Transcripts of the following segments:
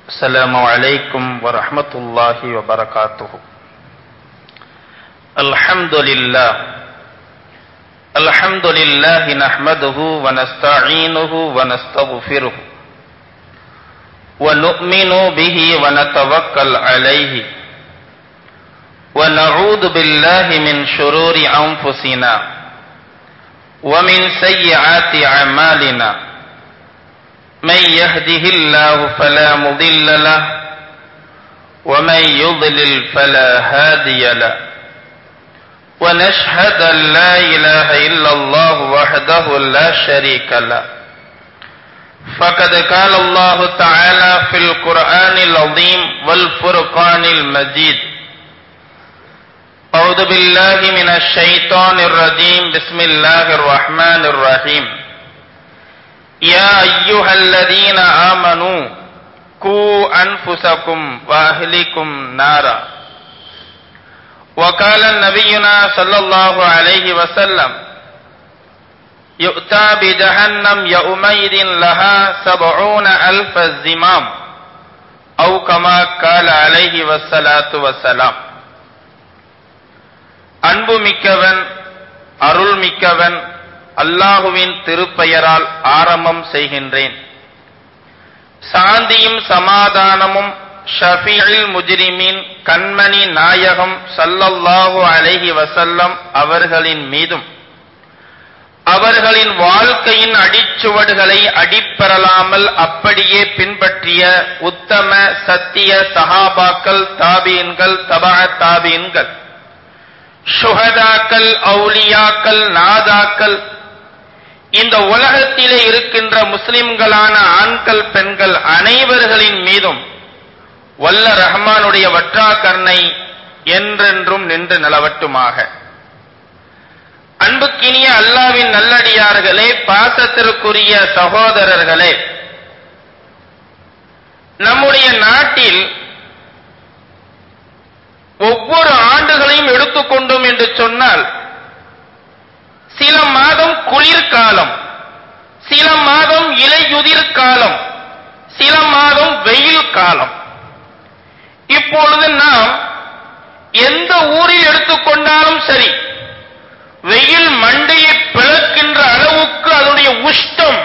السلام عليكم ورحمة الله وبركاته الحمد لله الحمد لله نحمده ونستعينه ونستغفره ونؤمن به ونتوكل عليه ونعوذ بالله من شرور أنفسنا ومن سيئات أعمالنا من يهده الله فلا مضل له ومن يضلل فلا هادي له ونشهد أن لا إله إلا الله وحده لا شريك له فقد قال الله تعالى في القرآن العظيم والفرقان المجيد أعوذ بالله من الشيطان الرجيم بسم الله الرحمن الرحيم يا أيها الذين آمنوا قوا أنفسكم وأهلكم نارا وقال نبينا صلى الله عليه وسلم يؤتى بجهنم يومئذ لها سبعون ألف الزمام أو كما قال عليه والصلاة والسلام அன்பு மிக்கவன் அருள் மிக்கவன் அல்லாஹுவின் திருப்பெயரால் ஆரம்பம் செய்கின்றேன் சாந்தியும் சமாதானமும் ஷஃபீல் முஜ்ரிமின் கண்மணி நாயகம் சல்லல்லாஹு அலைஹி வசல்லம் அவர்களின் மீதும் அவர்களின் வாழ்க்கையின் அடிச்சுவடுகளை அடிப்பெறலாமல் அப்படியே பின்பற்றிய உத்தம சத்திய சஹாபாக்கள் தாபீன்கள் தபா தாபீன்கள் சுகதாக்கள் அவுலியாக்கள் நாதாக்கள் இந்த உலகத்திலே இருக்கின்ற முஸ்லிம்களான ஆண்கள் பெண்கள் அனைவர்களின் மீதும் வல்ல ரஹ்மானுடைய வற்றா கருணை என்றென்றும் நின்று நிலவட்டுமாக அன்புக்கினிய அல்லாவின் நல்லடியார்களே பாசத்திற்குரிய சகோதரர்களே நம்முடைய நாட்டில் ஒவ்வொரு ஆண்டுகளையும் எடுத்துக்கொண்டோம் என்று சொன்னால் சில மாதம் குளிர்காலம் சில மாதம் இலையுதிர் காலம் சில மாதம் வெயில் காலம் இப்பொழுது நாம் எந்த ஊரில் எடுத்துக்கொண்டாலும் சரி வெயில் மண்டையை பிளக்கின்ற அளவுக்கு அதனுடைய உஷ்டம்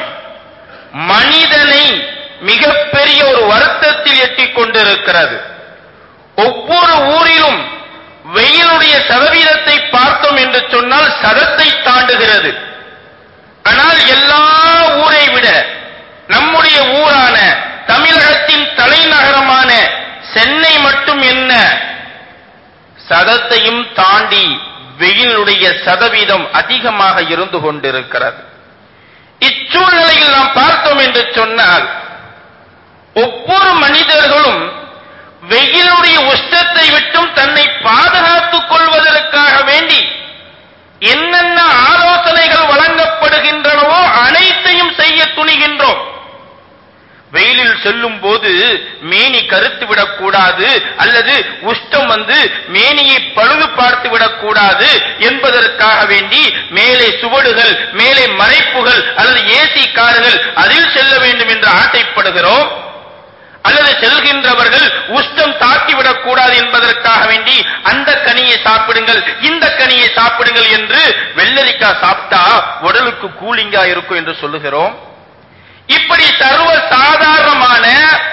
மனிதனை மிகப்பெரிய ஒரு வருத்தத்தில் எட்டிக் கொண்டிருக்கிறது ஒவ்வொரு ஊரிலும் வெயிலுடைய சதவீதத்தை பார்த்தோம் என்று சொன்னால் சதத்தை தாண்டுகிறது ஆனால் எல்லா ஊரை விட நம்முடைய ஊரான தமிழகத்தின் தலைநகரமான சென்னை மட்டும் என்ன சதத்தையும் தாண்டி வெயிலுடைய சதவீதம் அதிகமாக இருந்து கொண்டிருக்கிறது இச்சூழ்நிலையில் நாம் பார்த்தோம் என்று சொன்னால் ஒவ்வொரு மனிதர்களும் வெயிலுடைய உஷ்டத்தை விட்டும் தன்னை பாதுகாத்துக் கொள்வதற்காக வேண்டி என்னென்ன ஆலோசனைகள் வழங்கப்படுகின்றனவோ அனைத்தையும் செய்ய துணிகின்றோம் வெயிலில் செல்லும் போது மேனி கருத்து விடக்கூடாது அல்லது உஷ்டம் வந்து மேனியை பழுது பார்த்து விடக்கூடாது என்பதற்காக வேண்டி மேலே சுவடுகள் மேலே மறைப்புகள் அல்லது ஏசி கார்கள் அதில் செல்ல வேண்டும் என்று ஆசைப்படுகிறோம் அல்லது செல்கின்றவர்கள் உஷ்டம் தாக்கிவிடக் கூடாது என்பதற்காக வேண்டி அந்த கனியை சாப்பிடுங்கள் இந்த கனியை சாப்பிடுங்கள் என்று வெள்ளரிக்காய் சாப்பிட்டா உடலுக்கு கூலிங்கா இருக்கும் என்று சொல்லுகிறோம் இப்படி சர்வ சாதாரணமான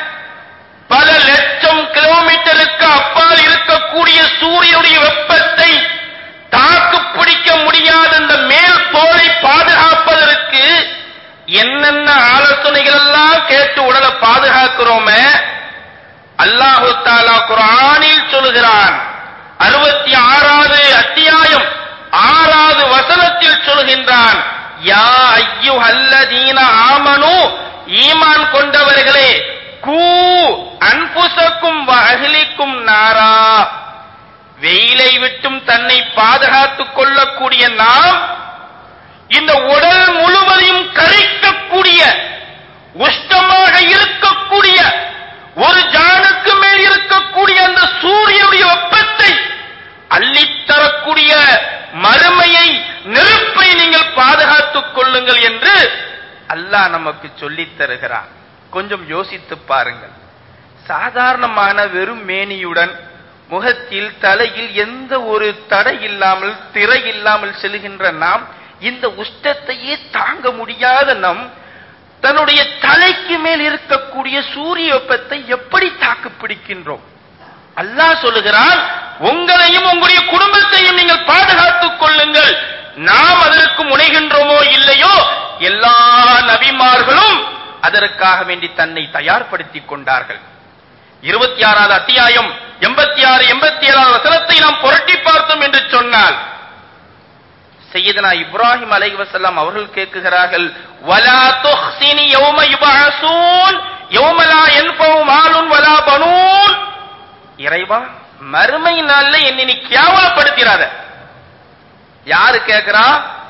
பல லட்சம் கிலோமீட்டருக்கு அப்பால் இருக்கக்கூடிய சூரியனுடைய வெப்பத்தை தாக்கு பிடிக்க முடியாத இந்த மேல் தோலை பாதுகாப்பதற்கு என்னென்ன ஆலோசனைகள் எல்லாம் கேட்டு உடலை பாதுகாக்கிறோமே அல்லாஹு தாலா குரானில் சொல்லுகிறான் அறுபத்தி ஆறாவது அத்தியாயம் ஆறாவது வசனத்தில் சொல்கின்றான் யா ஐயு அல்லதீன ஆமனு ஈமான் கொண்டவர்களே கூ அன்புசக்கும் அகிலிக்கும் நாரா வெயிலை விட்டும் தன்னை பாதுகாத்துக் கொள்ளக்கூடிய நாம் இந்த உடல் முழுவதையும் கரைக்கக்கூடிய உஷ்டமாக இருக்கக்கூடிய ஒரு ஜானுக்கு மேல் இருக்கக்கூடிய அந்த சூரியனுடைய வெப்பத்தை அள்ளித்தரக்கூடிய மறுமையை நெருப்பை நீங்கள் பாதுகாத்துக் கொள்ளுங்கள் என்று அல்லாஹ் நமக்கு சொல்லித் தருகிறான் கொஞ்சம் யோசித்து பாருங்கள் சாதாரணமான வெறும் மேனியுடன் முகத்தில் தலையில் எந்த ஒரு தடை இல்லாமல் திரை இல்லாமல் செல்கின்ற நாம் இந்த உஷ்டத்தையே தாங்க முடியாத நம் தன்னுடைய தலைக்கு மேல் இருக்கக்கூடிய சூரிய வெப்பத்தை எப்படி தாக்கு பிடிக்கின்றோம் அல்லாஹ் சொல்லுகிறான் உங்களையும் உங்களுடைய குடும்பத்தையும் நீங்கள் பாதுகாத்துக் கொள்ளுங்கள் நாம் அதற்கு முனைகின்றோமோ இல்லையோ எல்லா நபிமார்களும் அதற்காக வேண்டி தன்னை தயார்படுத்திக் கொண்டார்கள் இருபத்தி ஆறாவது அத்தியாயம் எண்பத்தி ஆறு எண்பத்தி ஏழாவது வசனத்தை நாம் புரட்டி பார்த்தோம் என்று சொன்னால் செய்யதனா இப்ராஹிம் அலைஹி வஸல்லம் அவர்கள் கேட்குகிறார்கள் வலா துஹ்சினி யௌம யுபஅஸூன் யௌம லா யன்ஃபவு மாலுன் வலா பனூன் இறைவா மறுமை நாள்ல என்னை நீ கேவலப்படுத்திராத யாரு கேக்குறா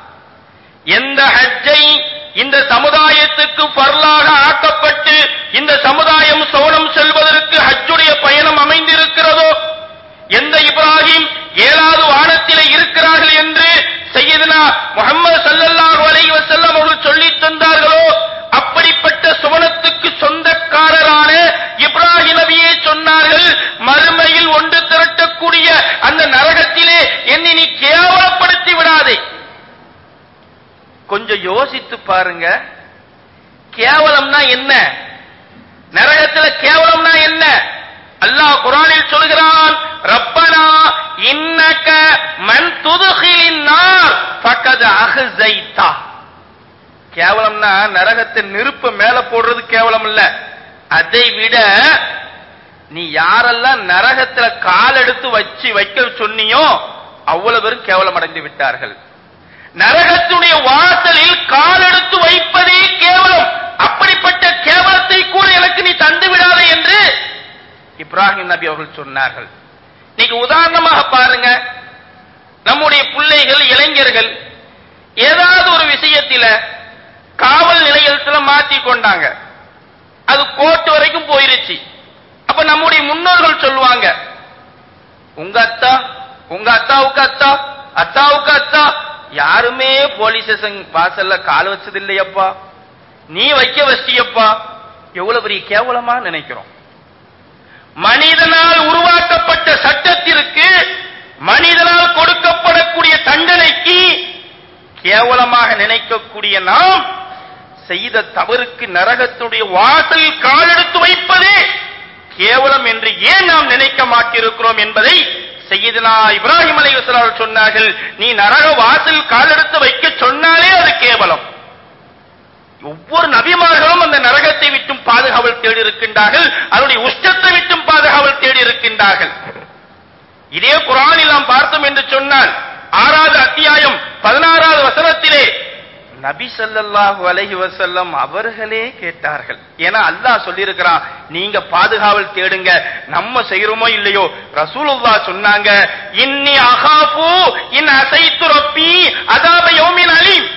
எந்த ஹஜ்ஜை இந்த சமுதாயத்துக்கு பரலாக ஆக்கப்பட்டு இந்த சமுதாயம் சோனம் செல்வதற்கு ஹஜ்ஜுடைய பயணம் அமைந்திருக்கிறதோ எந்த இப்ராஹிம் ஏழாவது வானத்திலே இருக்கிறார்கள் என்று செய்யதுனா முகமது சல்லல்லாஹு அலைஹி வஸல்லம் அவர்கள் சொல்லித் தந்தார்களோ அப்படிப்பட்ட சுவனத்துக்கு சொந்தக்காரரான இப்ராஹிம் நபியே சொன்னார்கள் மறுமையில் ஒன்று திரட்டக்கூடிய அந்த நரகத்திலே என்னை நீ கேவலப்படுத்தி விடாதே கொஞ்சம் யோசித்து பாருங்க கேவலம்னா என்ன நரகத்துல கேவலம்னா என்ன அல்லாஹ் குரானில் சொல்கிறான் ரப்பனா இன்னக மன் துதுகிலின் நார் ஃபக்கத் அஹ்ஸைதா கேவலம்னா நரகத்தை நெருப்ப மேல போடுறது கேவலம் இல்ல அதை விட நீ யாரெல்லாம் நரகத்துல கால் எடுத்து வச்சு வைக்க சொன்னியோ அவ்வளவு பேரும் கேவலம் அடைந்து விட்டார்கள் நரகத்துடைய வாசலில் கால் எடுத்து வைப்பதே கேவலம் அப்படிப்பட்ட கேவலத்தை கூட எனக்கு நீ தந்து விடாதே என்று இப்ராஹிம் நபி அவர்கள் சொன்னார்கள் நீங்க உதாரணமாக பாருங்க நம்முடைய பிள்ளைகள் இளைஞர்கள் ஏதாவது ஒரு விஷயத்தில காவல் நிலையத்துல மாத்தி கொண்டாங்க அது கோர்ட் வரைக்கும் போயிருச்சு அப்ப நம்முடைய முன்னோர்கள் சொல்லுவாங்க உங்க அத்தா உங்க அத்தாவுக்கு அத்தா அத்தாவுக்கு அத்தா யாருமே போலீஸ் ஸ்டேஷன் வாசல்ல கால் வச்சது இல்லையப்பா நீ வைக்க வச்சியப்பா எவ்வளவு பெரிய கேவலமா நினைக்கிறோம் மனிதனால் உருவாக்கப்பட்ட சட்டத்திற்கு மனிதனால் கொடுக்கப்படக்கூடிய தண்டனைக்கு கேவலமாக நினைக்கக்கூடிய நாம் செய்த தவறுக்கு நரகத்துடைய வாசலில் காலெடுத்து வைப்பதே கேவலம் என்று ஏன் நாம் நினைக்க மாட்டிருக்கிறோம் என்பதை செய்யதுனா இப்ராஹிம் அலைஹிஸ்ஸலாம் சொன்னார்கள் நீ நரக வாசல் காலெடுத்து வைக்க சொன்னாலே அது கேவலம் ஒவ்வொரு நபிமார்களும் அந்த நரகத்தை விட்டும் பாதுகாவல் தேடி இருக்கின்றார்கள் அதனுடைய உஷ்டத்தை விட்டும் பாதுகாவல் தேடி இருக்கின்றார்கள் இதே குரானில் நாம் பார்த்தோம் என்று சொன்னால் ஆறாவது அத்தியாயம் பதினாறாவது வசனத்திலே நபி ஸல்லல்லாஹு அலைஹி வஸல்லம் அவர்களே கேட்டார்கள் ஏன்னா அல்லாஹ் சொல்லியிருக்கிறான் நீங்க பாதுகாவல் தேடுங்க நம்ம செய்யறோமோ இல்லையோ ரசூலுல்லாஹ் சொன்னாங்க இன்னி அகாஃபு இன் அசைத்து ரப்பி அதாப யௌமின் அலீம்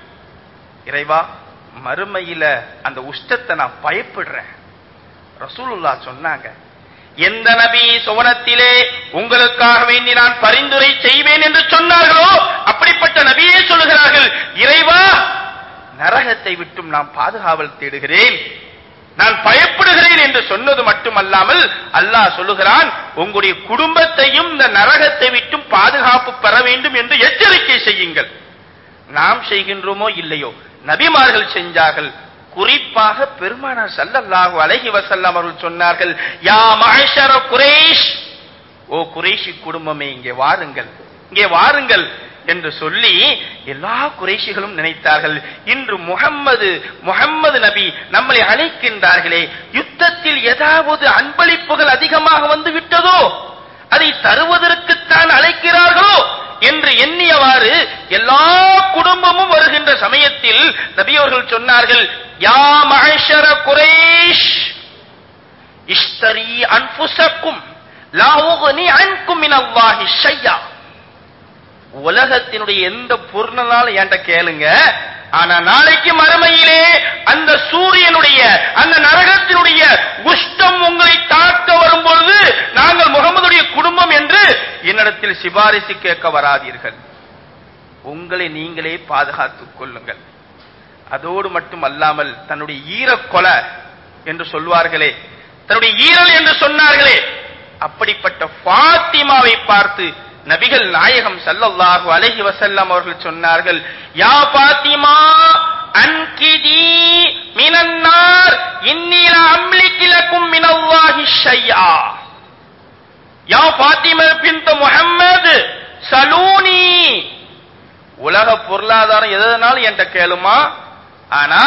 இறைவா மறுமையில அந்த உஷ்டத்தை நான் பயப்படுறேன் ரசூலுல்லாஹ் சொன்னாங்க எந்த நபி சுவனத்திலே உங்களுக்காக வேண்டி நான் பரிந்துரை செய்வேன் என்று சொன்னார்களோ அப்படிப்பட்ட நபியே சொல்லுகிறார்கள் இறைவா நரகத்தை விட்டும் நான் பாதுகாவல் தேடுகிறேன் நான் பயப்படுகிறேன் என்று சொன்னது மட்டுமல்லாமல் அல்லாஹ் சொல்லுகிறான் உங்களுடைய குடும்பத்தையும் இந்த நரகத்தை விட்டும் பாதுகாப்பு பெற வேண்டும் என்று எச்சரிக்கை செய்யுங்கள் நாம் செய்கின்றோமோ இல்லையோ நபிமார்கள் செஞ்சார்கள் குறிப்பாக பெருமானார் ஸல்லல்லாஹு அலைஹி வஸல்லம் அவர்கள் சொன்னார்கள் யா மஅஷர குரைஷ் ஓ குறைஷி குடும்பமே இங்கே வாருங்கள் இங்கே வாருங்கள் என்று சொல்லி எல்லா குறைஷிகளும் நினைத்தார்கள் இன்று முகம்மது முகம்மது நபி நம்மளை அழைக்கின்றார்களே யுத்தத்தில் ஏதாவது அன்பளிப்புகள் அதிகமாக வந்து விட்டதோ அதை தருவதற்குத்தான் அழைக்கிறார்களோ என்று எண்ணியவாறு எல்லா குடும்பமும் வருகின்ற சமயத்தில் நபி அவர்கள் சொன்னார்கள் யா மஹஷர குரைஷ் இஷ்தரி அன்புசக்கும் லா உக்னி அன்கும் மினல்லாஹி ஷையா உலகத்தினுடைய எந்த பொருளாலும் என்கிட்ட கேளுங்க ஆனா நாளைக்கு மறுமையிலே அந்த சூரியனுடைய அந்த நரகத்தினுடைய உஷ்டம் உங்களை தாக்க வரும்பொழுது நாங்கள் முகமதுடைய குடும்பம் என்று என்னிடத்தில் சிபாரிசு கேட்க வராதீர்கள் உங்களை நீங்களே பாதுகாத்துக் கொள்ளுங்கள் அதோடு மட்டும் அல்லாமல் தன்னுடைய ஈரக்கொலை என்று சொல்வார்களே தன்னுடைய ஈரல் என்று சொன்னார்களே அப்படிப்பட்ட ஃபாத்திமாவை பார்த்து நபிகள் நாயகம் ஸல்லல்லாஹு அலைஹி வஸல்லம் அவர்கள் சொன்னார்கள் யா ஃபாத்திமா அன்கிதி மினன் நார் இன்னி லா அம்லிக்கு லக்கும் மினல்லாஹி ஷைஆ யா ஃபாத்திமா பின்த் முஹம்மது சலூனி உலக பொருளாதாரம் எதுனாலும் என்கிட்ட கேளுமா ஆனா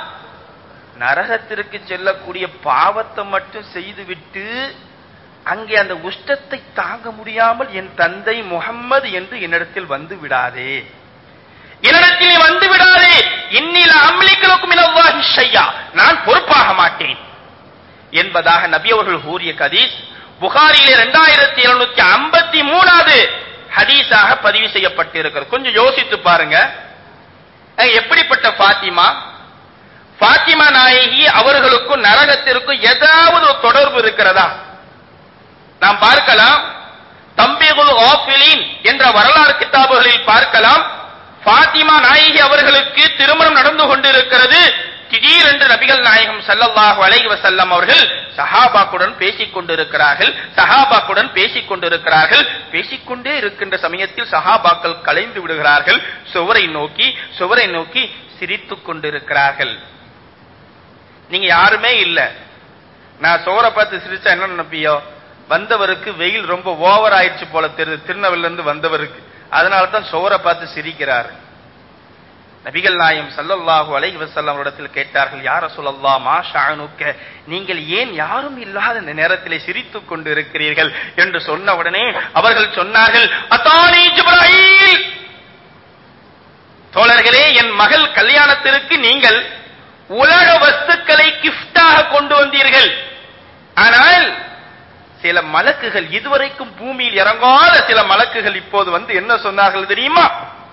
நரகத்திற்கு செல்லக்கூடிய பாவத்தை மட்டும் செய்துவிட்டு அங்கே அந்த உஷ்டத்தை தாங்க முடியாமல் என் தந்தை முகம்மது என்று என்னிடத்தில் வந்து விடாதே என்னிடத்தில் நீ வந்து விடாதே இன்னில அம்லிகளுக்கும் இனவாகி ஷையா நான் பொறுப்பாக மாட்டேன் என்பதாக நபி அவர்கள் கூறிய கதீஸ் புகாரியிலே இரண்டாயிரத்தி எழுநூத்தி ஐம்பத்தி மூணாவது ஹதீஸாக பதிவு செய்யப்பட்டிருக்கிறது கொஞ்சம் யோசித்து பாருங்க அஹ் எப்படிப்பட்ட ஃபாத்திமா ஃபாத்திமா நாயகி அவர்களுக்கும் நரகத்திற்கும் ஏதாவது ஒரு தொடர்பு இருக்கிறதா நாம் பார்க்கலாம் தம்பிகுல் ஆஃபிலின் என்ற வரலாறு கிதாபுகளில் பார்க்கலாம் ஃபாத்திமா நாயகி அவர்களுக்கு திருமணம் நடந்து கொண்டிருக்கிறது திடீரென்று நபிகள் நாயகம் ஸல்லல்லாஹு அலைஹி வஸல்லம் அவர்கள் சஹாபாக்குடன் பேசிக் கொண்டிருக்கிறார்கள் சஹாபாக்குடன் பேசிக் கொண்டிருக்கிறார்கள் பேசிக்கொண்டே இருக்கின்ற சமயத்தில் சஹாபாக்கள் கலைந்து விடுகிறார்கள் சுவரை நோக்கி சுவரை நோக்கி சிரித்துக் கொண்டிருக்கிறார்கள் நீங்க யாருமே இல்ல நான் சுவரை பார்த்து சிரிச்சா என்ன நினைப்பியோ வந்தவருக்கு வெயில் ரொம்ப ஓவர் ஆயிடுச்சு போல தெரு திருநெல்வேலில இருந்து வந்தவருக்கு அதனால தான் சுவரை பார்த்து சிரிக்கிறார் நபிகள் நாயம் ஸல்லல்லாஹு அலைஹி வஸல்லம் இடத்தில் கேட்டார்கள் யார சொல்லல்லா மா ஷானுக்க நீங்கள் ஏன் யாரும் இல்லாத இந்த நேரத்திலே சிரித்துக் கொண்டு இருக்கிறீர்கள் என்று சொன்ன உடனே அவர்கள் சொன்னார்கள் அத்தானி ஜிப்ராயில் தோழர்களே என் மகள் கல்யாணத்திற்கு நீங்கள் உலக வஸ்துக்களை கிஃப்டாக கொண்டு வந்தீர்கள் ஆனால் சில மலக்குகள் இதுவரைக்கும் பூமியில் இறங்காத சில மலக்குகள் இப்போது வந்து என்ன சொன்னார்கள் தெரியுமா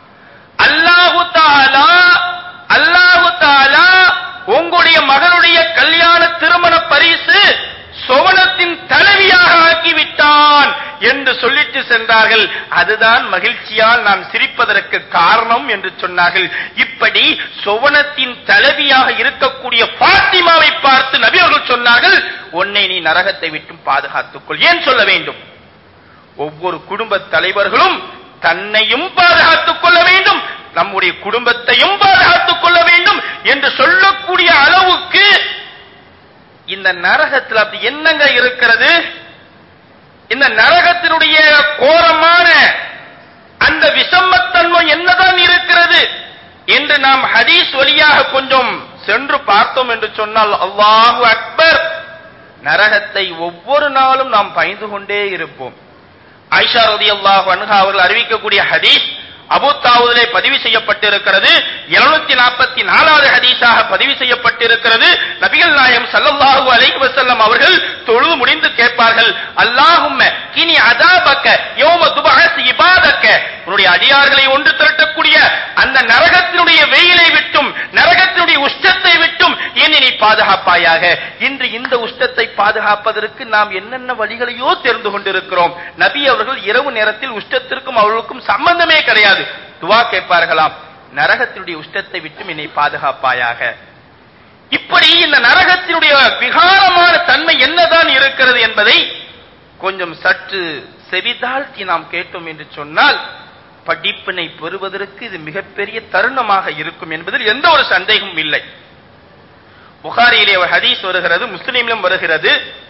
அல்லாஹு தாலா அல்லாஹு தாலா உங்களுடைய மகனுடைய கல்யாண திருமண பரிசு சோவனத்தின் தலைவியாக ஆக்கிவிட்டான் என்று சொல்லிட்டு சென்றார்கள் அதுதான் மகிழ்ச்சியால் நான் சிரிப்பதற்கு காரணம் என்று சொன்னார்கள் இப்படி சோவனத்தின் தலைவியாக இருக்கக்கூடிய பாத்திமாவை பார்த்து நபி அவர்கள் சொன்னார்கள் உன்னை நீ நரகத்தை விட்டும் பாதுகாத்துக்கொள் ஏன் சொல்ல வேண்டும் ஒவ்வொரு குடும்ப தலைவர்களும் தன்னையும் பாதுகாத்துக் கொள்ள வேண்டும் நம்முடைய குடும்பத்தையும் பாதுகாத்துக் கொள்ள வேண்டும் என்று சொல்லக்கூடிய அளவுக்கு இந்த நரகத்தில் அப்படி என்னங்க இருக்கிறது இந்த நரகத்தினுடைய கோரமான அந்த விஷமத்தன்மை என்னதான் இருக்கிறது என்று நாம் ஹதீஸ் வழியாக கொஞ்சம் சென்று பார்த்தோம் என்று சொன்னால் அல்லாஹு அக்பர் நரகத்தை ஒவ்வொரு நாளும் நாம் பயந்து கொண்டே இருப்போம் ஆயிஷா ரலியல்லாஹு அன்ஹா அவர்கள் அறிவிக்கக்கூடிய ஹதீஸ் அபு தாவூதிலே பதிவு செய்யப்பட்டிருக்கிறது 744 நாற்பத்தி நாலாவது ஹதீஸாக பதிவு செய்யப்பட்டிருக்கிறது நபிகள் நாயம் ஸல்லல்லாஹு அலைஹி வஸல்லம் அவர்கள் தொழுது முடிந்து கேட்பார்கள் அல்லாஹும்ம கினி அதாபக்க யௌம துபஅஸ் இபாதக்க உன்னுடைய அடியார்களை ஒன்று திரட்டக்கூடிய அந்த நரகத்தினுடைய வெயிலை விட்டும் நரகத்தினுடைய உஷ்டத்தை விட்டும் என்னை நீ பாதுகாப்பாயாக இன்று இந்த உஷ்டத்தை பாதுகாப்பதற்கு நாம் என்னென்ன வழிகளையோ தெரிந்து கொண்டிருக்கிறோம் நபி அவர்கள் இரவு நேரத்தில் உஷ்டத்திற்கும் அவர்களுக்கும் சம்பந்தமே கிடையாது துவா கேட்பார்களாம் நரகத்தினுடைய உஷ்டத்தை விட்டும் என்னை பாதுகாப்பாயாக இப்படி இந்த நரகத்தினுடைய விகாரமான தன்மை என்னதான் இருக்கிறது என்பதை கொஞ்சம் சற்று செவிதாழ்த்தி நாம் கேட்டோம் என்று சொன்னால் படிப்பினை பெறுவதற்கு இது மிகப்பெரிய தருணமாக இருக்கும் என்பதில் எந்த ஒரு சந்தேகமும் இல்லை புகாரியிலே ஒரு ஹதீஸ் வருகிறது முஸ்லீமிலும் வருகிறது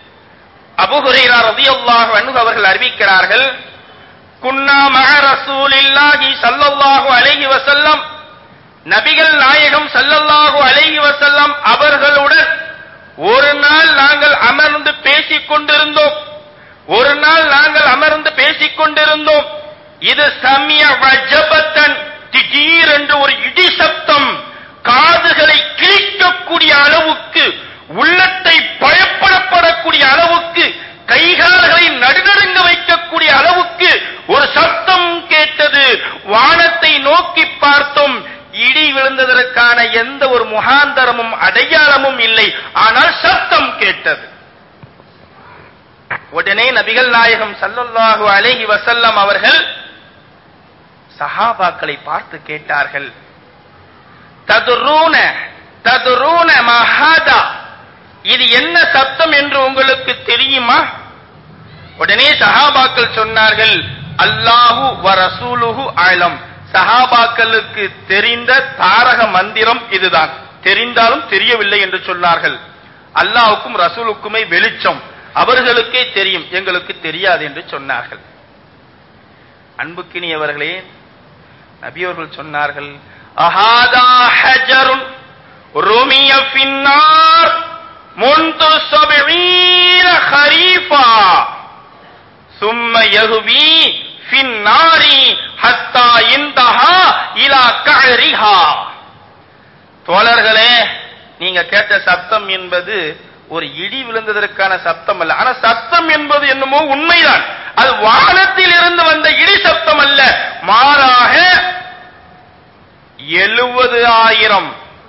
அபு ஹுரைரா ரலியல்லாஹு அன்ஹு அவர்கள் அறிவிக்கிறார்கள் குன்னா மஅ ரசூலில்லாஹி ஸல்லல்லாஹு அலைஹி வஸல்லம் நபிகள் நாயகம் ஸல்லல்லாஹு அலைஹி வஸல்லம் அவர்களுடன் ஒரு நாள் நாங்கள் அமர்ந்து பேசிக் கொண்டிருந்தோம் ஒரு நாள் நாங்கள் அமர்ந்து பேசிக் கொண்டிருந்தோம் இது சமிய வஜபத்தன் திடீரென்று ஒரு இடி சப்தம் காதுகளை கிழிக்கக்கூடிய அளவுக்கு உள்ளத்தை பயப்படப்படக்கூடிய அளவுக்கு கைகால்களை நடுநடுங்க வைக்கக்கூடிய அளவுக்கு ஒரு சப்தம் கேட்டது வானத்தை நோக்கி பார்த்தோம் இடி விழுந்ததற்கான எந்த ஒரு முகாந்தரமும் அடையாளமும் இல்லை ஆனால் சப்தம் கேட்டது உடனே நபிகள் நாயகம் ஸல்லல்லாஹு அலைஹி வஸல்லம் அவர்கள் சஹாபாக்களை பார்த்து கேட்டார்கள் ததுரூன ததுரூன மஹாதா இது என்ன சப்தம் என்று உங்களுக்கு தெரியுமா உடனே சஹாபாக்கள் சொன்னார்கள் அல்லாஹு வ ரசூலுஹு ஆலம் சஹாபாக்களுக்கு தெரிந்த தாரக மந்திரம் இதுதான் தெரிந்தாலும் தெரியவில்லை என்று சொன்னார்கள் அல்லாஹ்வுக்கும் ரசூலுக்குமே வெளிச்சம் அவர்களுக்கே தெரியும் எங்களுக்கு தெரியாது என்று சொன்னார்கள் அன்புக்கினியவர்களே நபி அவர்கள் சொன்னார்கள் அஹாதா ஹஜருன் ருமிய ஃபின்னார் முன்து சபீன ஹரீஃபா சும்ம யஹ்வி ஃபின்னாரி ஹத்தா இந்தஹா இலா கஅரிஹா தோழர்களே நீங்க கேட்ட சப்தம் என்பது ஒரு இடி விழுந்ததற்கான சப்தம் அல்ல ஆனா சப்தம் என்பது என்னமோ உண்மைதான் அது வானத்தில் இருந்து வந்த இடி சப்தம் அல்ல மாறாக எழுபது ஆயிரம்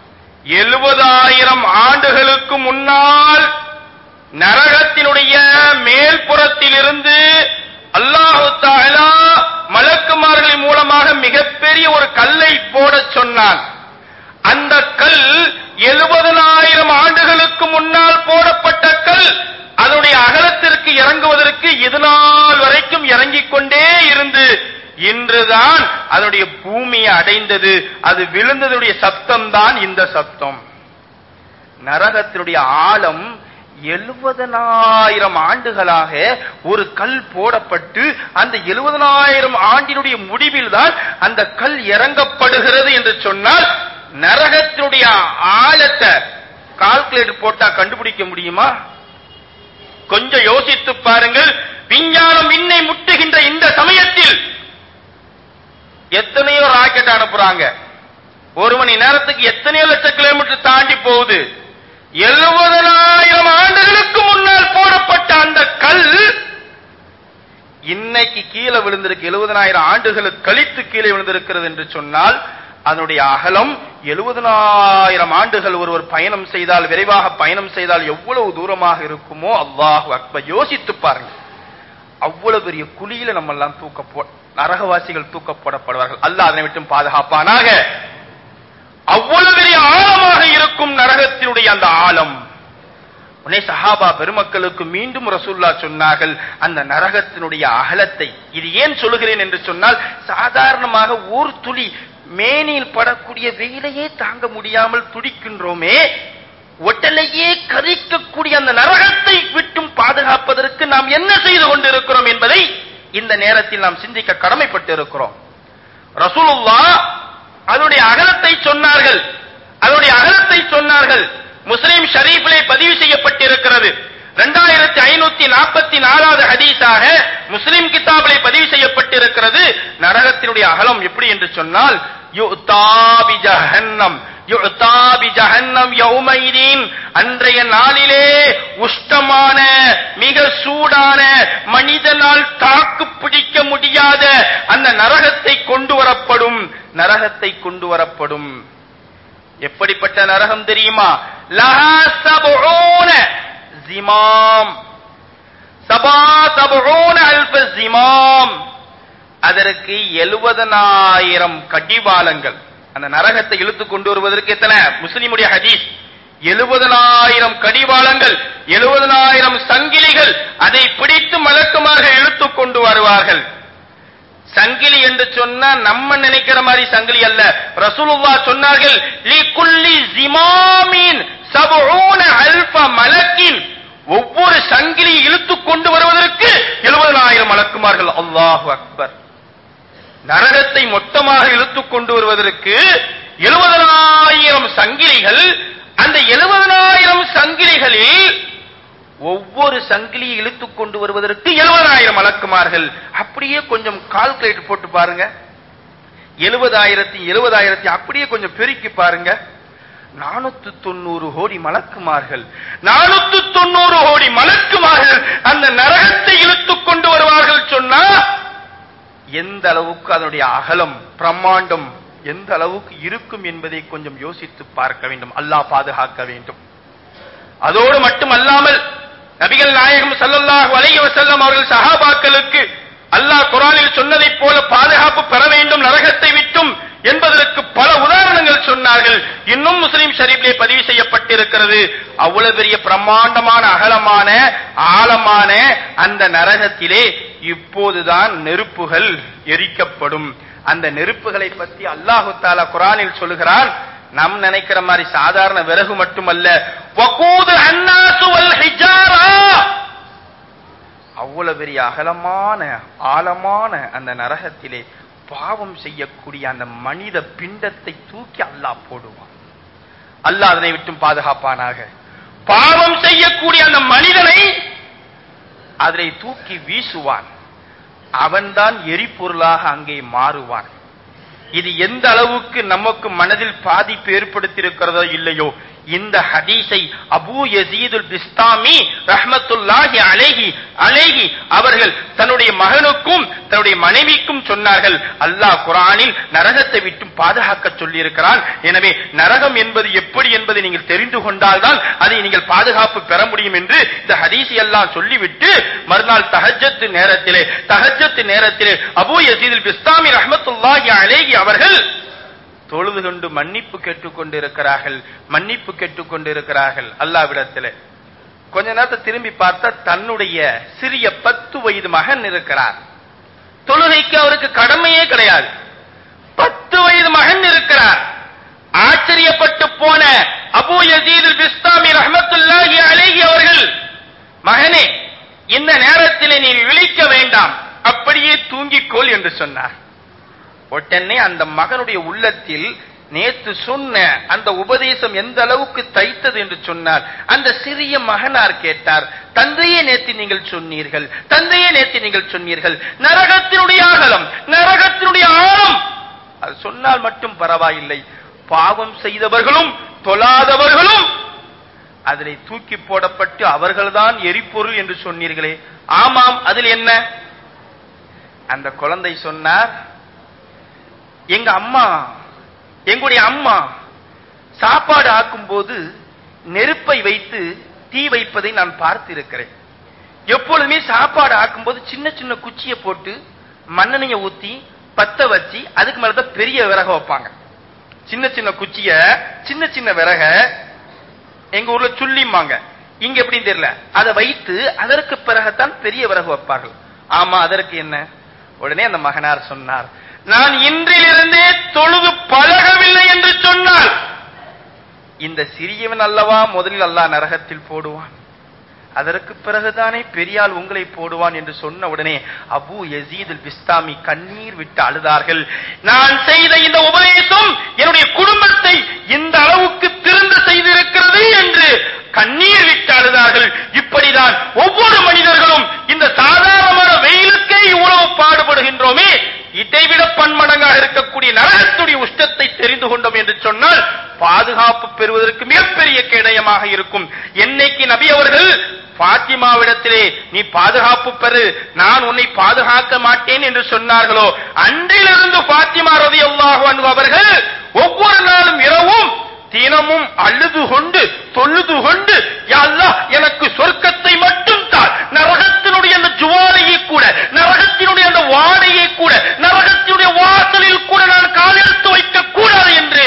எழுபதாயிரம் ஆண்டுகளுக்கு முன்னால் நரகத்தினுடைய மேல்புறத்திலிருந்து அல்லாஹு தாலா மலக்குமார்களின் மூலமாக மிகப்பெரிய ஒரு கல்லை போடச் சொன்னான் அந்த கல் எழுபதனாயிரம் ஆண்டுகளுக்கு முன்னால் போடப்பட்ட கல் அதனுடைய அகலத்திற்கு இறங்குவதற்கு இது நாள் வரைக்கும் இறங்கிக் கொண்டே இருந்து இன்றுதான் அதனுடைய பூமியை அடைந்தது அது விழுந்ததுடைய சப்தம் தான் இந்த சப்தம் நரகத்தினுடைய ஆழம் எழுபதனாயிரம் ஆண்டுகளாக ஒரு கல் போடப்பட்டு அந்த எழுபதனாயிரம் ஆண்டினுடைய முடிவில் தான் அந்த கல் இறங்கப்படுகிறது என்று சொன்னால் நரகத்தினுடைய ஆழத்தை கால்குலேட்டர் போட்டா கண்டுபிடிக்க முடியுமா கொஞ்சம் யோசித்து பாருங்கள் விஞ்ஞானம் விண்ணை முட்டுகின்ற இந்த சமயத்தில் எத்தனையோ ராக்கெட் அனுப்புறாங்க ஒரு மணி நேரத்துக்கு எத்தனையோ லட்சம் கிலோமீட்டர் தாண்டி போகுது எழுபதனாயிரம் ஆண்டுகளுக்கு முன்னால் போடப்பட்ட அந்த கல் இன்னைக்கு கீழே விழுந்திருக்கு எழுபதனாயிரம் ஆண்டுகளுக்கு கழித்து கீழே விழுந்திருக்கிறது என்று சொன்னால் அதனுடைய அகலம் எழுபதனாயிரம் ஆண்டுகள் ஒருவர் பயணம் செய்தால் விரைவாக பயணம் செய்தால் எவ்வளவு தூரமாக இருக்குமோ அல்லாஹ் அக்பர் யோசித்து பாருங்க அவ்வளவு பெரிய குழியில நம்ம எல்லாம் தூக்க நரகவாசிகள் தூக்கப்படப்படுவார்கள் அல்லாஹ் அதனை விட்டும் பாதுகாப்பானாக அவ்வளவு பெரிய ஆழமாக இருக்கும் நரகத்தினுடைய அந்த ஆழம் உடனே சஹாபா பெருமக்களுக்கு மீண்டும் ரசூல்லா சொன்னார்கள் அந்த நரகத்தினுடைய அகலத்தை இது ஏன் சொல்லுகிறேன் என்று சொன்னால் சாதாரணமாக ஒரு துளி மேனியில் படக்கூடிய வெயிலையே தாங்க முடியாமல் துடிக்கின்றோமே ஒட்டலையே கரிக்கக்கூடிய அந்த நரகத்தை விட்டும் பாதுகாப்பதற்கு நாம் என்ன செய்து கொண்டிருக்கிறோம் என்பதை இந்த நேரத்தில் நாம் சிந்திக்க கடமைப்பட்டு இருக்கிறோம் ரசூலுல்லா அதனுடைய அகலத்தை சொன்னார்கள் அதனுடைய அகலத்தை சொன்னார்கள் முஸ்லிம் ஷரீஃபிலே பதிவு செய்யப்பட்டிருக்கிறது இரண்டாயிரத்தி ஐநூத்தி நாற்பத்தி நாலாவது ஹதீஸாக முஸ்லிம் கிதாபிலே பதிவு செய்யப்பட்டிருக்கிறது நரகத்தினுடைய அகலம் எப்படி என்று சொன்னால் யுத்தாபி ஜஹன்னம் யுத்தாபி ஜஹன்னம் யௌமைதீன் அன்றைய நாளிலே உஷ்டமான மிக சூடான மனிதனால் தாக்கு பிடிக்க முடியாத அந்த நரகத்தை கொண்டு வரப்படும் நரகத்தை கொண்டு வரப்படும் எப்படிப்பட்ட நரகம் தெரியுமா லஹா சபூன ஜிமாம் சபா சபூன அல்ப ஜிமாம் அதற்கு எழுபதனாயிரம் கடிவாளங்கள் அந்த நரகத்தை இழுத்து கொண்டு வருவதற்கு எத்தனை முஸ்லிமுடைய ஹதீஸ் எழுபதனாயிரம் கடிவாளங்கள் எழுபதனாயிரம் சங்கிலிகள் அதை பிடித்து மலக்குமாக இழுத்து கொண்டு வருவார்கள் சங்கிலி என்று சொன்னா நம்ம நினைக்கிற மாதிரி சங்கிலி அல்ல ரசூலுல்லா சொன்னார்கள் லி குல்லி ஜிமாமின் சபூன அல்ப மலக்கின் ஒவ்வொரு சங்கிலியை இழுத்து கொண்டு வருவதற்கு எழுபதனாயிரம் மலக்குமார்கள் அல்லாஹு அக்பர் நரகத்தை மொத்தமாக இழுத்து கொண்டு வருவதற்கு எழுபதனாயிரம் சங்கிலிகள் அந்த எழுபதனாயிரம் சங்கிலிகளில் ஒவ்வொரு சங்கிலியை இழுத்து கொண்டு வருவதற்கு எழுபதாயிரம் மலக்குமார்கள் அப்படியே கொஞ்சம் கால்குலேட் போட்டு பாருங்க எழுபதாயிரத்தி எழுபதாயிரத்தி அப்படியே கொஞ்சம் பெருக்கி பாருங்க நானூத்தி தொண்ணூறு கோடி மலக்குமார்கள் நானூத்தி தொண்ணூறு கோடி மலக்குமார்கள் அந்த நரகத்தை இழுத்து கொண்டு வருவார்கள் சொன்னா எந்த அளவுக்கு அதனுடைய அகலம் பிரம்மாண்டம் எந்த அளவுக்கு இருக்கும் என்பதை கொஞ்சம் யோசித்து பார்க்க வேண்டும் அல்லாஹ் பாதுகாக்க வேண்டும் அதோடு மட்டுமல்லாமல் நபிகள் நாயகம் ஸல்லல்லாஹு அலைஹி வஸல்லம் அவர்கள் சஹாபாக்களுக்கு அல்லாஹ் குர்ஆனில் சொன்னதைப் போல பாதுகாப்பு பெற வேண்டும் நரகத்தை விட்டும் என்பதற்கு பல உதாரணங்கள் சொன்னார்கள் இன்னும் முஸ்லிம் ஷரீஃபிலே பதிவு செய்யப்பட்டிருக்கிறது அவ்வளவு பெரிய பிரம்மாண்டமான அகலமான ஆழமான அந்த நரகத்திலே இப்போதுதான் நெருப்புகள் எரிக்கப்படும் அந்த நெருப்புகளை பற்றி அல்லாஹு தாலா குரானில் சொல்லுகிறான் நம் நினைக்கிற மாதிரி சாதாரண விறகு மட்டுமல்ல வகூது அன்னாசு வல் ஹிஜாரா அவ்வளவு பெரிய அகலமான ஆழமான அந்த நரகத்திலே பாவம் செய்யக்கூடிய அந்த மனித பிண்டத்தை தூக்கி அல்லாஹ் போடுவான் அல்லாஹ் அதனை விட்டும் பாதுகாப்பானாக பாவம் செய்யக்கூடிய அந்த மனிதனை அதனை தூக்கி வீசுவான் அவன்தான் எரிபொருளாக அங்கே மாறுவான் இது எந்த அளவுக்கு நமக்கு மனதில் பாதிப்பு ஏற்படுத்தியிருக்கிறதோ இல்லையோ இந்த ஹதீஸை அபூ யசீதுல் பிஸ்தாமி ரஹ்மத்துல்லாஹி அலைஹி அலைஹி அவர்கள் தன்னுடைய மகனுக்கும் தன்னுடைய மனைவிக்கும் சொன்னார்கள் அல்லாஹ் குரானில் நரகத்தை விட்டும் பாதுகாக்க சொல்லியிருக்கிறான் எனவே நரகம் என்பது எப்படி என்பதை நீங்கள் தெரிந்து கொண்டால்தான் அதை நீங்கள் பாதுகாப்பு பெற முடியும் என்று இந்த ஹதீஸை எல்லாம் சொல்லிவிட்டு மறுநாள் தஹஜத்து நேரத்திலே தஹஜத்து நேரத்திலே அபூ யசீதுல் பிஸ்தாமி ரஹ்மத்துல்லாஹி அலைஹி அவர்கள் தொழுது கொண்டு மன்னிப்பு கேட்டுக் கொண்டிருக்கிறார்கள் மன்னிப்பு கேட்டுக் கொண்டிருக்கிறார்கள் அல்லாவிடத்திலே கொஞ்ச நேரத்தை திரும்பி பார்த்தா தன்னுடைய சிறிய பத்து வயது மகன் இருக்கிறார் தொழுகைக்கு அவருக்கு கடமையே கிடையாது பத்து வயது மகன் இருக்கிறார் ஆச்சரியப்பட்டு போன அபூ யசீது பிஸ்தாமி ரஹமத்துல்லாஹி அலைஹி அவர்கள் மகனே இந்த நேரத்தில் நீ விழிக்க வேண்டாம் அப்படியே தூங்கிக்கோள் என்று சொன்னார் உடனே அந்த மகனுடைய உள்ளத்தில் நேத்து சொன்ன அந்த உபதேசம் எந்த அளவுக்கு தைத்தது என்று சொன்னார் அந்த சிறிய மகனார் கேட்டார் தந்தையே நேத்து நீங்கள் சொன்னீர்கள் தந்தையே நேத்து நீங்கள் சொன்னீர்கள் நரகத்தினுடைய அகலம் நரகத்தினுடைய ஆழம் அது சொன்னால் மட்டும் பரவாயில்லை பாவம் செய்தவர்களும் தொழாதவர்களும் அதிலே தூக்கி போடப்பட்டு அவர்கள்தான் எரிபொருள் என்று சொன்னீர்களே ஆமாம் அதில் என்ன அந்த குழந்தை சொன்னார் எங்க அம்மா எங்களுடைய அம்மா சாப்பாடு ஆக்கும்போது நெருப்பை வைத்து தீ வைப்பதை நான் பார்த்திருக்கிறேன் எப்பொழுதுமே சாப்பாடு ஆக்கும்போது சின்ன சின்ன குச்சியை போட்டு மண்ணெண்ணைய ஊத்தி பத்த வச்சு அதுக்கு மேலதான் பெரிய விறக வைப்பாங்க சின்ன சின்ன குச்சிய சின்ன சின்ன விறக எங்க ஊர்ல சுள்ளிம்பாங்க இங்க எப்படின்னு தெரியல அதை வைத்து அதற்கு பிறகுதான் பெரிய விறகு வைப்பார்கள் ஆமா அதற்கு என்ன உடனே அந்த மகனார் சொன்னார் நான் இன்றிலிருந்தே தொழுது பழகவில்லை என்று சொன்னால் இந்த சிறியவன் அல்லவா முதலில் அல்லாஹ் நரகத்தில் போடுவான் அதற்கு பிறகுதானே பெரியால் உங்களை போடுவான் என்று சொன்ன உடனே அபு யசீதுல் பிஸ்தாமி கண்ணீர் விட்டு அழுதார்கள் நான் செய்த இந்த உபதேசம் என்னுடைய குடும்பத்தை இந்த அளவுக்கு திருந்த செய்திருக்கிறது என்று கண்ணீர் விட்டு அழுதார்கள் இப்படிதான் ஒவ்வொரு மனிதர்களும் இந்த சாதாரணமான வெயிலுக்கே இவ்வளவு பாடுபடுகின்றோமே இதைவிட பன்மடங்காக இருக்கக்கூடிய நரகத்துடைய உஷ்டத்தை தெரிந்து கொண்டோம் என்று சொன்னால் பாதுகாப்பு பெறுவதற்கு மிகப்பெரிய கேடயமாக இருக்கும் என்னைக்கு நபி அவர்கள் பாத்திமாவிடத்திலே நீ பாதுகாப்பு பெறு நான் உன்னை பாதுகாக்க மாட்டேன் என்று சொன்னார்களோ அன்றிலிருந்து பாத்திமா ரதி அல்லாஹு அவர்கள் ஒவ்வொரு நாளும் இரவும் தினமும் அழுது கொண்டு தொழுது கொண்டு யாழ்லா எனக்கு சொர்க்கத்தை மட்டும் தான் நரகத்தினுடைய அந்த ஜுவாலையை கூட நரகத்தினுடைய அந்த வாடையை கூட நரகத்தினுடைய வாசலில் கூட நான் காலெடுத்து வைக்க கூடாது என்று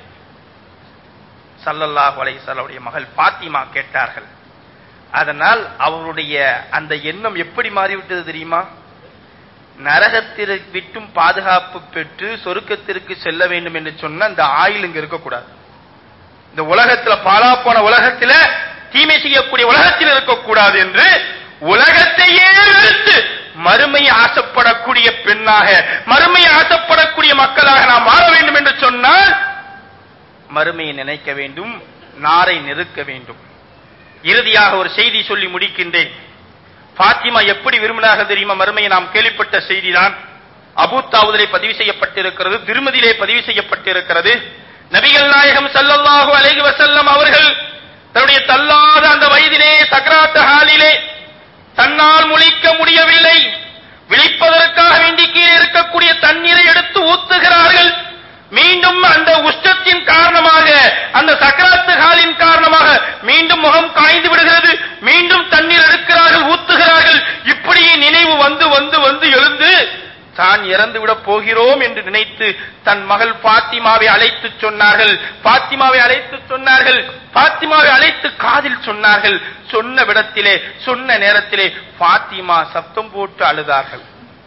சல்லல்லாஹு அலைஹிஸ்ஸலாமுடைய மகள் பாத்திமா கேட்டார்கள் அதனால் அவருடைய அந்த எண்ணம் எப்படி மாறிவிட்டது தெரியுமா நரகத்திற்கு விட்டும் பாதுகாப்பு பெற்று சொருக்கத்திற்கு செல்ல வேண்டும் என்று சொன்ன அந்த ஆயில் இங்க இருக்கக்கூடாது இந்த உலகத்துல பாலா போன உலகத்துல தீமை செய்யக்கூடிய உலகத்தில் இருக்கக்கூடாது என்று உலகத்தையே வெறுத்து மறுமை ஆசைப்படக்கூடிய பெண்ணாக மறுமை ஆசைப்படக்கூடிய மக்களாக நாம் மாற வேண்டும் என்று சொன்னால் மறுமையை நினைக்க வேண்டும் நாரை நெருக்க வேண்டும் இறுதியாக ஒரு செய்தி சொல்லி முடிக்கின்றேன் பாத்திமா எப்படி விரும்பினாக தெரியுமா மறுமையை நாம் கேள்விப்பட்ட செய்திதான் அபூத்தாவுதிலே பதிவு செய்யப்பட்டிருக்கிறது திருமதியிலே பதிவு செய்யப்பட்டிருக்கிறது நபிகள் நாயகம் சல்லல்லாஹு அலைஹி வஸல்லம் அவர்கள் தன்னுடைய தள்ளாத அந்த வயதிலே சக்கராத்த ஹாலிலே தன்னால் முழிக்க முடியவில்லை விழிப்பதற்காக வேண்டி கீழே இருக்கக்கூடிய தண்ணீரை எடுத்து ஊத்துகிறார்கள் மீண்டும் அந்த உஷ்டத்தின் காரணமாக அந்த சக்கராத்து ஹாலின் காரணமாக மீண்டும் முகம் காய்ந்து விடுகிறது மீண்டும் தண்ணீர் எடுக்கிறார்கள் ஊத்துகிறார்கள் இப்படியே நினைவு வந்து வந்து வந்து எழுந்து தான் இறந்து விட போகிறோம் என்று நினைத்து தன் மகள் பாத்திமாவை அழைத்து சொன்னார்கள் பாத்திமாவை அழைத்து சொன்னார்கள் பாத்திமாவை அழைத்து காதில் சொன்னார்கள் சொன்ன விடத்திலே சொன்ன நேரத்திலே பாத்திமா சப்தம் போட்டு அழுதார்கள்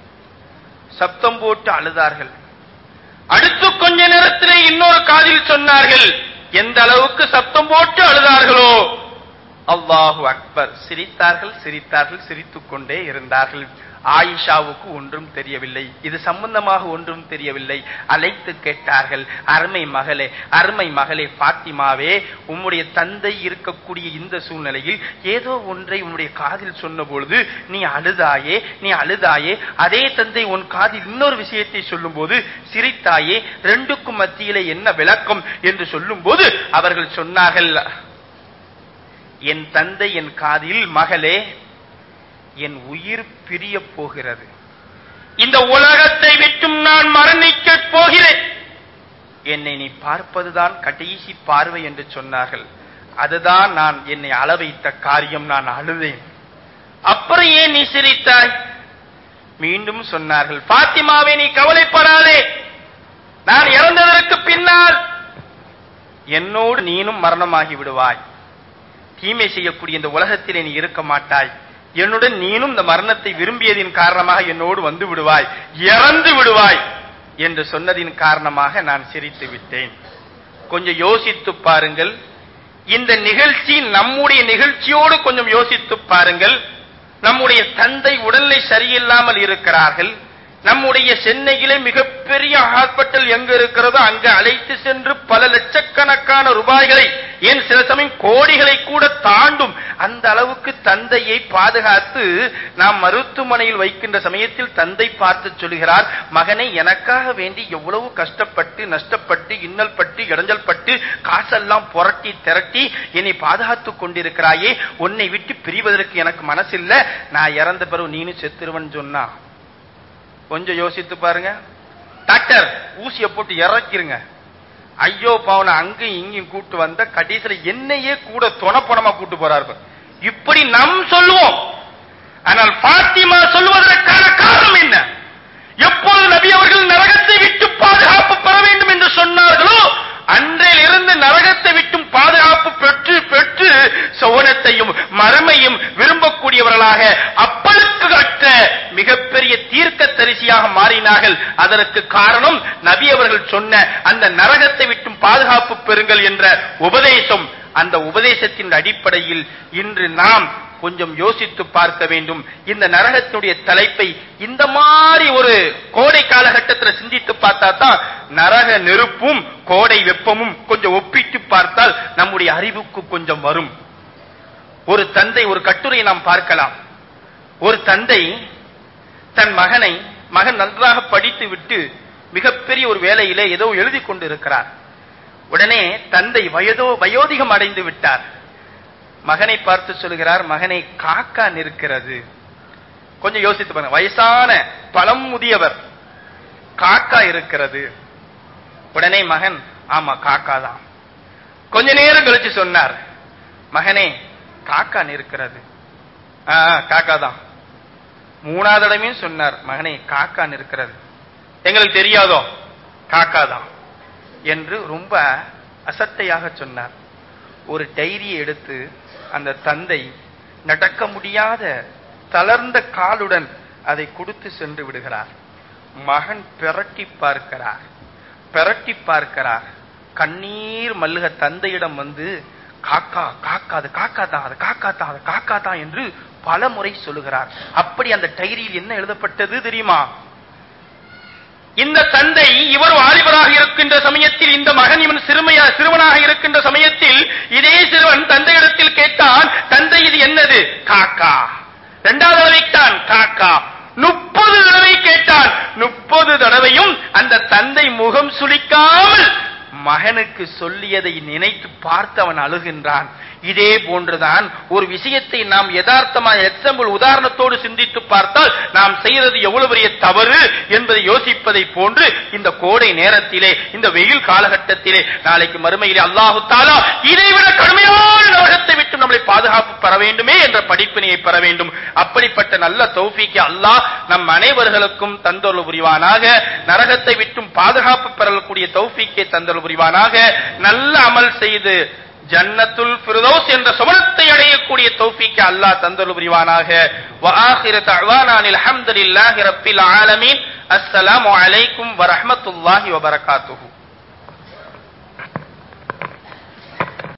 சப்தம் போட்டு அழுதார்கள் அடுத்து கொஞ்ச நேரத்திலே இன்னொரு காதில் சொன்னார்கள் எந்த அளவுக்கு சப்தம் போட்டு அழுதார்களோ அல்லாஹு அக்பர் சிரித்தார்கள் சிரித்தார்கள் சிரித்துக் கொண்டே இருந்தார்கள் ஆயிஷாவுக்கு ஒன்றும் தெரியவில்லை இது சம்பந்தமாக ஒன்றும் தெரியவில்லை அழைத்து கேட்டார்கள் அருமை மகளே அருமை மகளே பாத்திமாவே உம்முடைய தந்தை இருக்கக்கூடிய இந்த சூழ்நிலையில் ஏதோ ஒன்றை உன்னுடைய காதில் சொன்ன பொழுது நீ அழுதாயே நீ அழுதாயே அதே தந்தை உன் காதில் இன்னொரு விஷயத்தை சொல்லும் போது சிரித்தாயே ரெண்டுக்கும் மத்தியிலே என்ன விளக்கம் என்று சொல்லும் போது அவர்கள் சொன்னார்கள் என் தந்தை என் காதில் மகளே என் உயிர் பிரிய போகிறது இந்த உலகத்தை விட்டும் நான் மரணிக்கப் போகிறேன் என்னை நீ பார்ப்பதுதான் கடைசி பார்வை என்று சொன்னார்கள் அதுதான் நான் என்னை அளவைத்த காரியம் நான் அழுதேன் அப்புறம் ஏன் நீ சிரித்தாய் மீண்டும் சொன்னார்கள் பாத்திமாவே நீ கவலைப்படாதே நான் இறந்ததற்கு பின்னால் என்னோடு நீனும் மரணமாகி விடுவாய் தீமை செய்யக்கூடிய இந்த உலகத்திலே நீ இருக்க மாட்டாய் என்னுடன் நீனும் இந்த மரணத்தை விரும்பியதின் காரணமாக என்னோடு வந்து விடுவாய் இறந்து விடுவாய் என்று சொன்னதின் காரணமாக நான் சிரித்து விட்டேன் கொஞ்சம் யோசித்து பாருங்கள் இந்த நிகழ்ச்சி நம்முடைய நிகழ்ச்சியோடு கொஞ்சம் யோசித்து பாருங்கள் நம்முடைய தந்தை உடல்நிலை சரியில்லாமல் இருக்கிறார்கள் நம்முடைய சென்னையிலே மிகப்பெரிய ஹாஸ்பிட்டல் எங்க இருக்கிறதோ அங்க அழைத்து சென்று பல லட்சக்கணக்கான ரூபாய்களை ஏன் சில சமயம் கோடிகளை கூட தாண்டும் அந்த அளவுக்கு தந்தையை பாதுகாத்து நாம் மருத்துவமனையில் வைக்கின்ற சமயத்தில் தந்தை பார்த்து சொல்கிறார் மகனை எனக்காக வேண்டி எவ்வளவு கஷ்டப்பட்டு நஷ்டப்பட்டு இன்னல் பட்டு இடைஞ்சல் பட்டு காசெல்லாம் புரட்டி திரட்டி என்னை பாதுகாத்துக் கொண்டிருக்கிறாயே உன்னை விட்டு பிரிவதற்கு எனக்கு மனசில்ல நான் இறந்த பிறகு நீனு செத்துருவன் சொன்னா கொஞ்சம் யோசித்து பாருங்க டாக்டர் ஊசியை போட்டு இறக்கிருங்க ஐயோ பாவனை அங்கேயும் இங்கேயும் கூட்டு வந்த கடைசியில என்னையே கூட துணப்பணமா கூட்டு போறாரு இப்படி நம் சொல்லுவோம் ஆனால் பாத்திமா சொல்லுவதற்கான காரணம் என்ன எப்போது நபி அவர்கள் நரகத்தை விட்டு பாதுகாப்பு பெற வேண்டும் என்று சொன்னார்களோ அன்றையில் இருந்து நரகத்தை விட்டும் பாதுகாப்பு பெற்று பெற்று சோனத்தையும் மறுமையும் விரும்பக்கூடியவர்களாக அப்பளுக்கு கற்ற மிகப்பெரிய தீர்க்க தரிசியாக மாறினார்கள் அதற்கு காரணம் நபி அவர்கள் சொன்ன அந்த நரகத்தை விட்டும் பாதுகாப்பு பெறுங்கள் என்ற உபதேசம் அந்த உபதேசத்தின் அடிப்படையில் இன்று நாம் கொஞ்சம் யோசித்து பார்க்க வேண்டும் இந்த நரகத்தினுடைய தலைப்பை இந்த மாதிரி ஒரு கோடை காலகட்டத்தில் சிந்தித்து பார்த்தா தான் நரக நெருப்பும் கோடை வெப்பமும் கொஞ்சம் ஒப்பிட்டு பார்த்தால் நம்முடைய அறிவுக்கு கொஞ்சம் வரும் ஒரு தந்தை ஒரு கட்டுரையை நாம் பார்க்கலாம் ஒரு தந்தை தன் மகனை மகன் நன்றாக படித்து விட்டு மிகப்பெரிய ஒரு வேலையிலே ஏதோ எழுதி கொண்டு இருக்கிறார் உடனே தந்தை வயதோ வயோதிகம் அடைந்து விட்டார் மகனை பார்த்து சொல்கிறார் மகனை காக்கா நிற்கிறது கொஞ்சம் யோசித்து பாருங்க வயசான பழம் முதியவர் காக்கா இருக்கிறது உடனே மகன் ஆமா காக்கா தான் கொஞ்ச நேரம் கழிச்சு சொன்னார் மகனே காக்கா நிற்கிறது ஆ காக்கா தான் மூணாவது தடவையும் சொன்னார் மகனே காக்கா நிற்கிறது எங்களுக்கு தெரியாதோ காக்கா தான் என்று ரொம்ப அசட்டையாக சொன்னார் ஒரு டைரியை எடுத்து அந்த தந்தை நடக்க முடியாத தளர்ந்த காலுடன் அதை கொடுத்து சென்று விடுகிறார் மகன் பிரட்டி பார்க்கிறார் பிரட்டி பார்க்கிறார் கண்ணீர் மல்லுக தந்தையிடம் வந்து காக்கா காக்கா அது காக்கா தான் அது காக்கா தான் அது காக்கா தான் என்று பல முறை சொல்லுகிறார் அப்படி அந்த டைரியில் என்ன எழுதப்பட்டது தெரியுமா இந்த தந்தை இவர் வாலிபராக இருக்கின்ற சமயத்தில் இந்த மகன் இவன் சிறுமையா சிறுவனாக இருக்கின்ற சமயத்தில் இதே சிறுவன் தந்தையிடத்தில் கேட்டான் தந்தை இது என்னது காக்கா இரண்டாவது தடவைத்தான் காக்கா முப்பது தடவை கேட்டான் முப்பது தடவையும் அந்த தந்தை முகம் சுளிக்காமல் மகனுக்கு சொல்லியதை நினைத்து பார்த்து அவன் அழுகின்றான் இதே போன்றுதான் ஒரு விஷயத்தை நாம் யதார்த்தமாக எக்ஸாம்பிள் உதாரணத்தோடு சிந்தித்து பார்த்தால் நாம் செய்யறது எவ்வளவு பெரிய தவறு என்பதை யோசிப்பதை போன்று இந்த கோடை நேரத்திலே இந்த வெயில் காலகட்டத்திலே நாளைக்கு மறுமையிலே அல்லாஹு தாலா இதைவிட கடுமையான நரகத்தை விட்டு நம்மளை பாதுகாப்பு பெற வேண்டுமே என்ற படிப்பினையை பெற வேண்டும் அப்படிப்பட்ட நல்ல தௌஃபீக்கு அல்லாஹ் நம் அனைவர்களுக்கும் தந்தொருள் புரிவானாக நரகத்தை விட்டும் பாதுகாப்பு பெறக்கூடிய தௌஃபீக்கை தந்தொருள் புரிவானாக நல்ல அமல் செய்து ஜன்னத்துல் ஃபிர்தௌஸ் என்ற சுவனத்தை அடையக்கூடிய தௌஃபீக்கு அல்லாஹ் தந்தொருள் புரிவானாக வ ஆகிர தஅவானா அல்ஹம்துலில்லாஹி ரப்பில் ஆலமீன் அஸ்ஸலாமு அலைக்கும் வ ரஹ்மத்துல்லாஹி வ பரகாத்துஹு